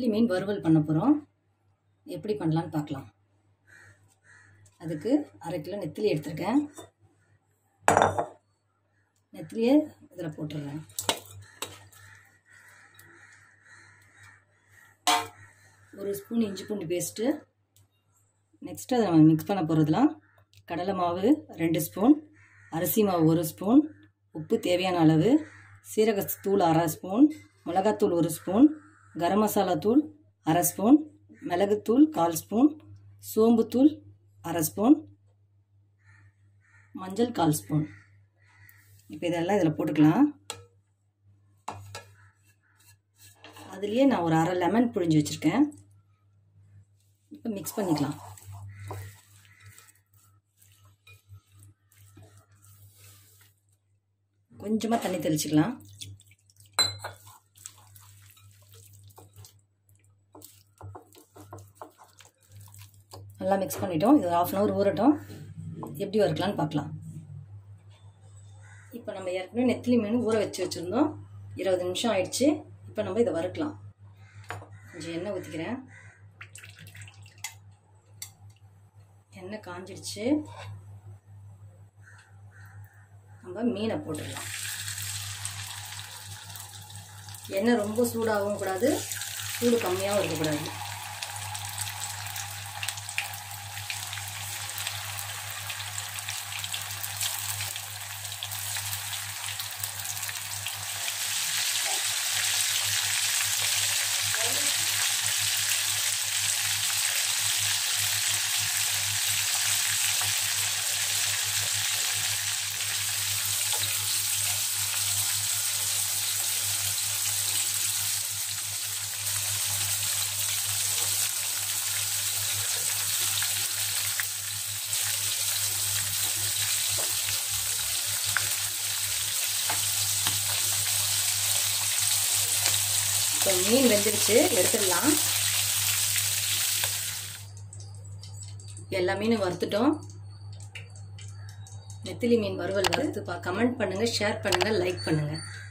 நெத்திலி மீன் வறுவல் பண்ண போகிறோம் எப்படி பண்ணலான்னு பார்க்கலாம் அதுக்கு அரை கிலோ நெத்திலி எடுத்திருக்கேன் நெத்திலியை இதில் போட்டுடுறேன் ஒரு ஸ்பூன் இஞ்சி பூண்டு பேஸ்ட்டு நெக்ஸ்ட்டு அதை நம்ம மிக்ஸ் பண்ண போகிறதுலாம் கடலை மாவு ரெண்டு ஸ்பூன் அரிசி மாவு ஒரு ஸ்பூன் உப்பு தேவையான அளவு சீரகத்தூள் அரை ஸ்பூன் மிளகாத்தூள் ஒரு ஸ்பூன் கரம் மசாலா தூள் அரை ஸ்பூன் மிளகுத்தூள் கால் ஸ்பூன் சோம்புத்தூள் அரை ஸ்பூன் மஞ்சள் கால் ஸ்பூன் இப்போ இதெல்லாம் இதில் போட்டுக்கலாம் அதுலேயே நான் ஒரு அரை லெமன் புழிஞ்சு வச்சுருக்கேன் இப்போ மிக்ஸ் பண்ணிக்கலாம் கொஞ்சமாக தண்ணி தெளிச்சிக்கலாம் நல்லா மிக்ஸ் பண்ணிட்டோம் இது ஆஃப் அன் ஹவர் ஊறட்டும் எப்படி வறுக்கலான்னு பார்க்கலாம் இப்போ நம்ம ஏற்கனவே நெத்திலி மீன் ஊற வச்சு வச்சுருந்தோம் இருபது நிமிஷம் ஆயிடுச்சு இப்போ நம்ம இதை வறுக்கலாம் கொஞ்சம் எண்ணெய் ஊற்றிக்கிறேன் எண்ணெய் காஞ்சிடுச்சு நம்ம மீனை போட்டுடலாம் எண்ணெய் ரொம்ப சூடாகவும் கூடாது சூடு கம்மியாகவும் இருக்கக்கூடாது இப்போ மீன் வெந்துடுச்சு எடுத்துடலாம் எல்லா மீனும் வறுத்துட்டோம் நெத்திலி மீன் வறுவல் வறுத்து பா கமெண்ட் பண்ணுங்கள் ஷேர் பண்ணுங்கள் லைக் பண்ணுங்கள்